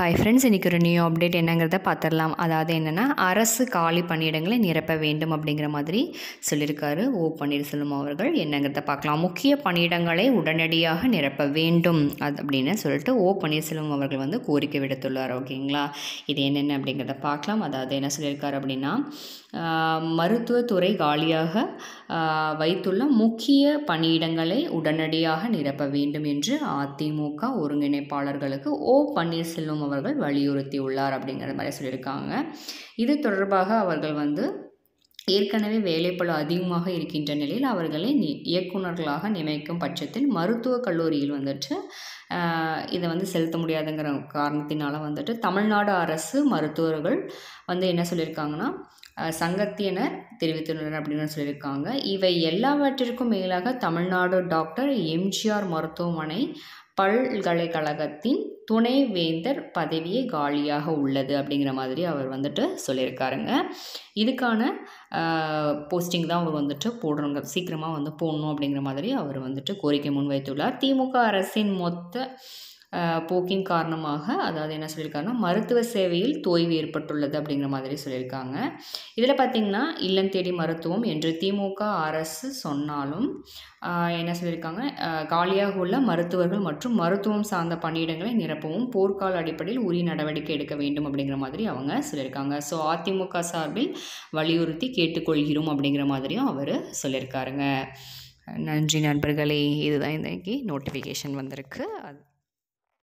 hi friends இன்றைக்கி ஒரு new update என்னங்கிறத பார்த்துடலாம் அதாவது என்னென்னா அரசு காலி பணியிடங்களை நிரப்ப வேண்டும் அப்படிங்கிற மாதிரி சொல்லியிருக்காரு ஓ பன்னீர்செல்வம் அவர்கள் என்னங்கிறத பார்க்கலாம் முக்கிய பணியிடங்களை உடனடியாக நிரப்ப வேண்டும் அது அப்படின்னு சொல்லிட்டு ஓ பன்னீர்செல்வம் அவர்கள் வந்து கோரிக்கை விடுத்துள்ளார் ஓகேங்களா இது என்னென்ன அப்படிங்கிறத பார்க்கலாம் அதாவது என்ன சொல்லியிருக்காரு அப்படின்னா ஆஹ், மருத்துவத்துறை காலியாக ஆஹ், வைத்துள்ள முக்கிய பணியிடங்களை உடனடியாக நிரப்ப வேண்டும் என்று அதிமுக ஒருங்கிணைப்பாளர்களுக்கு ஓ பன்னீர்செல்வம் அவர்கள் வலியுறுத்தியுள்ளார் அப்படிங்கிற மாதிரி சொல்லியிருக்காங்க இது தொடர்பாக அவர்கள் வந்து ஏற்கனவே வேலைப்பளு அதிகமாக இருக்கின்ற நிலையில் அவர்களை நி இயக்குநர்களாக நியமிக்கும் பட்சத்தில் மருத்துவக் கல்லூரியில் வந்துட்டு ஆஹ், இதை வந்து செலுத்த முடியாதுங்கிற காரணத்தினால வந்துட்டு தமிழ்நாடு அரசு மருத்துவர்கள் வந்து என்ன சொல்லியிருக்காங்கன்னா ஆஹ், சங்கத்தினர் தெரிவித்துள்ளனர் அப்படின்னு சொல்லியிருக்காங்க இவை எல்லாவற்றிற்கும் மேலாக தமிழ்நாடு டாக்டர் எம்ஜிஆர் மருத்துவமனை பல்கலைக்கழகத்தின் துணைவேந்தர் பதவியே காலியாக உள்ளது அப்படிங்கிற மாதிரி அவர் வந்துட்டு சொல்லியிருக்காருங்க இதுக்கான போஸ்டிங் தான் அவர் வந்துட்டு போடுறவங்க சீக்கிரமாக வந்து போடணும் அப்படிங்கிற மாதிரி அவர் வந்துட்டு கோரிக்கை முன்வைத்துள்ளார் திமுக அரசின் மொத்த ஆஹ், போக்கின் காரணமாக அதாவது என்ன சொல்லியிருக்காருன்னா மருத்துவ சேவையில் தொய்வு ஏற்பட்டுள்ளது அப்படிங்கிற மாதிரி சொல்லியிருக்காங்க இதில் பார்த்திங்கன்னா இல்லம் தேடி மருத்துவம் என்று திமுக அரசு சொன்னாலும் ஆஹ், என்ன சொல்லியிருக்காங்க ஆஹ், காலியாக உள்ள மருத்துவர்கள் மற்றும் மருத்துவம் சார்ந்த பணியிடங்களை நிரப்பவும் போர்க்கால அடிப்படையில் உரிய நடவடிக்கை எடுக்க வேண்டும் அப்படிங்கிற மாதிரி அவங்க சொல்லியிருக்காங்க ஸோ அதிமுக சார்பில் வலியுறுத்தி கேட்டுக்கொள்கிறோம் அப்படிங்கிற மாதிரியும் அவர் சொல்லியிருக்காருங்க நன்றி நண்பர்களே இதுதான் இன்றைக்கி நோட்டிஃபிகேஷன் வந்திருக்கு அது